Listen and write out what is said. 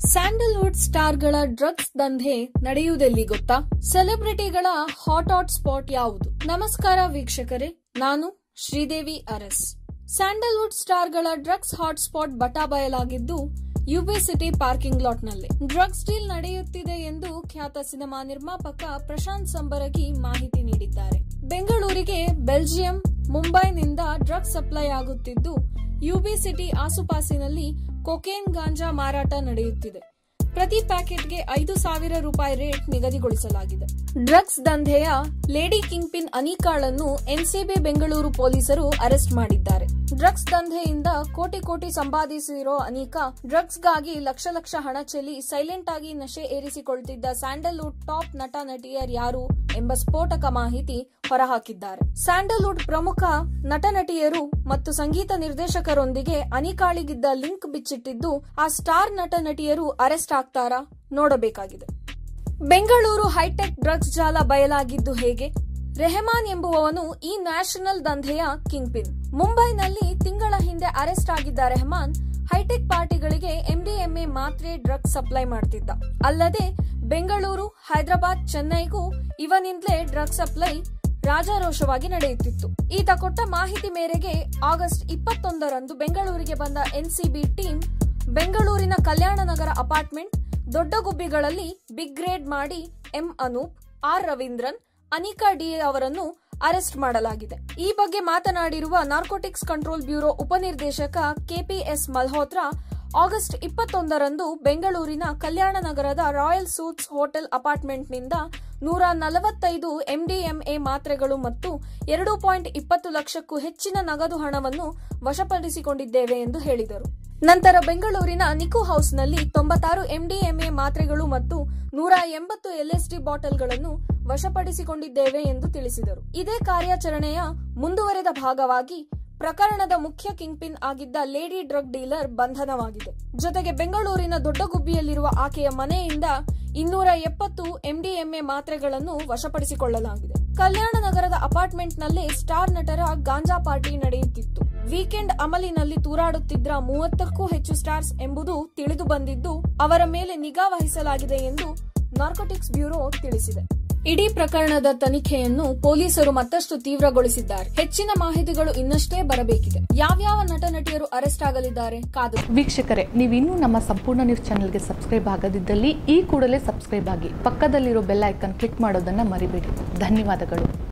Sandalwood ಸ್ಟಾರ್ಗಳ drugs ದಂಧೆ ನಡೆಯುವುದೆಲ್ಲಿ ಗೊತ್ತಾ ಸೆಲೆಬ್ರಿಟಿಗಳ ಹಾಟ್ ಹಾಟ್ ಸ್ಪಾಟ್ ಯಾವುದು ನಮಸ್ಕಾರ ವೀಕ್ಷಕರೇ ನಾನು ಶ್ರೀದೇವಿ ಅರಸ್ ಸ್ಯಾಂಡಲ್ವುಡ್ ಸ್ಟಾರ್ಗಳ ಡ್ರಗ್ಸ್ ಹಾಟ್ ಸ್ಪಾಟ್ ಬಟಾಬಯಲಾಗಿದ್ದು ಯುಬಿ ಸಿಟಿ ಪಾರ್ಕಿಂಗ್ ಲಾಟ್ನಲ್ಲಿ ಡ್ರಗ್ಸ್ ಡೀಲ್ ನಡೆಯುತ್ತಿದೆ ಎಂದು ಖ್ಯಾತ ಸಿನಿಮಾ ನಿರ್ಮಾಪಕ ಪ್ರಶಾಂತ್ ಸಂಬರಗಿ ಮಾಹಿತಿ ನೀಡಿದ್ದಾರೆ ಬೆಂಗಳೂರಿಗೆ ಬೆಲ್ಜಿಯಂ ಮುಂಬೈನಿಂದ ಡ್ರಗ್ಸ್ ಸಪ್ಲೈ ಆಗುತ್ತಿದ್ದು ಯುಬಿ ಸಿಟಿ ಆಸುಪಾಸಿನಲ್ಲಿ ಕೊಕೇನ್ ಗಾಂಜಾ ಮಾರಾಟ ನಡೆಯುತ್ತಿದೆ ಪ್ರತಿ ಪ್ಯಾಕೆಟ್ಗೆ ಐದು ಸಾವಿರ ರೂಪಾಯಿ ರೇಟ್ ನಿಗದಿಗೊಳಿಸಲಾಗಿದೆ ಡ್ರಗ್ಸ್ ದಂಧೆಯ ಲೇಡಿ ಕಿಂಗ್ ಪಿನ್ ಅನಿಕಾಳನ್ನು ಎನ್ಸಿಬಿ ಬೆಂಗಳೂರು ಪೊಲೀಸರು ಅರೆಸ್ಟ್ ಮಾಡಿದ್ದಾರೆ ಡ್ರಗ್ಸ್ ದಂಧೆಯಿಂದ ಕೋಟಿ ಕೋಟಿ ಸಂಪಾದಿಸಿರೋ ಅನಿಕಾ ಡ್ರಗ್ಸ್ಗಾಗಿ ಲಕ್ಷ ಲಕ್ಷ ಹಣ ಚೆಲ್ಲಿ ಸೈಲೆಂಟ್ ಆಗಿ ನಶೆ ಏರಿಸಿಕೊಳ್ತಿದ್ದ ಸ್ಯಾಂಡಲ್ವುಡ್ ಟಾಪ್ ನಟ ನಟಿಯರ್ ಯಾರು ಎಂಬ ಸ್ಫೋಟಕ ಮಾಹಿತಿ ಹೊರಹಾಕಿದ್ದಾರೆ ಸ್ಯಾಂಡಲ್ವುಡ್ ಪ್ರಮುಖ ನಟ ನಟಿಯರು ಮತ್ತು ಸಂಗೀತ ನಿರ್ದೇಶಕರೊಂದಿಗೆ ಅನಿಕಾಳಿಗಿದ್ದ ಲಿಂಕ್ ಬಿಚ್ಚಿಟ್ಟಿದ್ದು ಆ ಸ್ಟಾರ್ ನಟ ನಟಿಯರು ಅರೆಸ್ಟ್ ಆಗ್ತಾರಾ ನೋಡಬೇಕಾಗಿದೆ ಬೆಂಗಳೂರು ಹೈಟೆಕ್ ಡ್ರಗ್ಸ್ ಜಾಲ ಬಯಲಾಗಿದ್ದು ಹೇಗೆ ರೆಹಮಾನ್ ಎಂಬುವವನು ಈ ನ್ಯಾಷನಲ್ ದಂಧೆಯ ಕಿಂಗ್ ಪಿನ್ ಮುಂಬೈನಲ್ಲಿ ತಿಂಗಳ ಹಿಂದೆ ಅರೆಸ್ಟ್ ಆಗಿದ್ದ ರೆಹಮಾನ್ ಹೈಟೆಕ್ ಪಾರ್ಟಿಗಳಿಗೆ ಎಂಡಿಎಂಎ ಮಾತ್ರೆ ಡ್ರಗ್ಸ್ ಸಪ್ಲೈ ಮಾಡ್ತಿದ್ದ ಅಲ್ಲದೆ ಬೆಂಗಳೂರು ಹೈದರಾಬಾದ್ ಚೆನ್ನೈಗೂ ಇವನಿಂದಲೇ ಡ್ರಗ್ಸ್ ಸಪ್ಲೈ ರಾಜಾರೋಷವಾಗಿ ನಡೆಯುತ್ತಿತ್ತು ಈತ ಕೊಟ್ಟ ಮಾಹಿತಿ ಮೇರೆಗೆ ಆಗಸ್ಟ್ ಇಪ್ಪತ್ತೊಂದರಂದು ಬೆಂಗಳೂರಿಗೆ ಬಂದ ಎನ್ಸಿಬಿ ಟೀಮ್ ಬೆಂಗಳೂರಿನ ಕಲ್ಯಾಣ ನಗರ ಅಪಾರ್ಟ್ಮೆಂಟ್ ದೊಡ್ಡ ಗುಬ್ಬಿಗಳಲ್ಲಿ ಬಿಗ್ ಗ್ರೇಡ್ ಮಾಡಿ M Anoop R Ravindran Anika D ಅವರನ್ನು ಅರೆಸ್ಟ್ ಮಾಡಲಾಗಿದೆ ಈ ಬಗ್ಗೆ ಮಾತನಾಡಿರುವ ನಾರ್ಕೋಟಿಕ್ಸ್ ಕಂಟ್ರೋಲ್ ಬ್ಯೂರೋ ಉಪನಿರ್ದೇಶಕ ಕೆಪಿಎಸ್ ಮಲ್ಹೋತ್ರಾ ಆಗಸ್ಟ್ ಇಪ್ಪತ್ತೊಂದರಂದು ಬೆಂಗಳೂರಿನ ಕಲ್ಯಾಣ ನಗರದ ರಾಯಲ್ ಸೂಟ್ಸ್ ಹೋಟೆಲ್ ಅಪಾರ್ಟ್ಮೆಂಟ್ನಿಂದ ನೂರ ನಲವತ್ತೈದು ಎಂಡಿಎಂಎ ಮಾತ್ರೆಗಳು ಮತ್ತು ಎರಡು ಪಾಯಿಂಟ್ ಇಪ್ಪತ್ತು ಲಕ್ಷಕ್ಕೂ ಹೆಚ್ಚಿನ ನಗದು ಹಣವನ್ನು ವಶಪಡಿಸಿಕೊಂಡಿದ್ದೇವೆ ಎಂದು ಹೇಳಿದರು ನಂತರ ಬೆಂಗಳೂರಿನ ನಿಕು ಹೌಸ್ನಲ್ಲಿ ತೊಂಬತ್ತಾರು ಎಂಡಿಎಂಎ ಮಾತ್ರೆಗಳು ಮತ್ತು ನೂರ ಎಂಬತ್ತು ಎಲ್ಎಸ್ಡಿ ಬಾಟಲ್ಗಳನ್ನು ವಶಪಡಿಸಿಕೊಂಡಿದ್ದೇವೆ ಎಂದು ತಿಳಿಸಿದರು ಇದೇ ಕಾರ್ಯಾಚರಣೆಯ ಮುಂದುವರೆದ ಭಾಗವಾಗಿ ಪ್ರಕರಣದ ಮುಖ್ಯ ಕಿಂಗ್ಪಿನ್ ಆಗಿದ್ದ ಲೇಡಿ ಡ್ರಗ್ ಡೀಲರ್ ಬಂಧನವಾಗಿದೆ ಜೊತೆಗೆ ಬೆಂಗಳೂರಿನ ದೊಡ್ಡಗುಬ್ಬಿಯಲ್ಲಿರುವ ಆಕೆಯ ಮನೆಯಿಂದ ಇನ್ನೂರ ಎಪ್ಪತ್ತು ಎಂಡಿಎಂಎ ಮಾತ್ರೆಗಳನ್ನು ವಶಪಡಿಸಿಕೊಳ್ಳಲಾಗಿದೆ ಕಲ್ಯಾಣ ನಗರದ ಅಪಾರ್ಟ್ಮೆಂಟ್ನಲ್ಲೇ ಸ್ಟಾರ್ ನಟರ ಗಾಂಜಾ ಪಾರ್ಟಿ ನಡೆಯುತ್ತಿತ್ತು ವೀಕೆಂಡ್ ಅಮಲಿನಲ್ಲಿ ತೂರಾಡುತ್ತಿದ್ದ ಮೂವತ್ತಕ್ಕೂ ಹೆಚ್ಚು ಸ್ಟಾರ್ಸ್ ಎಂಬುದು ತಿಳಿದು ಬಂದಿದ್ದು ಅವರ ಮೇಲೆ ನಿಗಾ ವಹಿಸಲಾಗಿದೆ ಎಂದು ನಾರ್ಕೋಟಿಕ್ಸ್ ಬ್ಯೂರೋ ತಿಳಿಸಿದೆ ಇಡೀ ಪ್ರಕರಣದ ತನಿಖೆಯನ್ನು ಪೊಲೀಸರು ಮತ್ತಷ್ಟು ತೀವ್ರಗೊಳಿಸಿದ್ದಾರೆ ಹೆಚ್ಚಿನ ಮಾಹಿತಿಗಳು ಇನ್ನಷ್ಟೇ ಬರಬೇಕಿದೆ ಯಾವ್ಯಾವ ನಟ ನಟಿಯರು ಅರೆಸ್ಟ್ ಆಗಲಿದ್ದಾರೆ ಕಾದು ವೀಕ್ಷಕರೇ ನೀವಿನ್ನೂ ನಮ್ಮ ಸಂಪೂರ್ಣ ನ್ಯೂಸ್ ಚಾನೆಲ್ಗೆ ಸಬ್ಸ್ಕ್ರೈಬ್ ಆಗದಿದ್ದಲ್ಲಿ ಈ ಕೂಡಲೇ ಸಬ್ಸ್ಕ್ರೈಬ್ ಆಗಿ ಪಕ್ಕದಲ್ಲಿರೋ ಬೆಲ್ ಐಕನ್ ಕ್ಲಿಕ್ ಮಾಡೋದನ್ನ ಮರಿಬೇಡಿ ಧನ್ಯವಾದಗಳು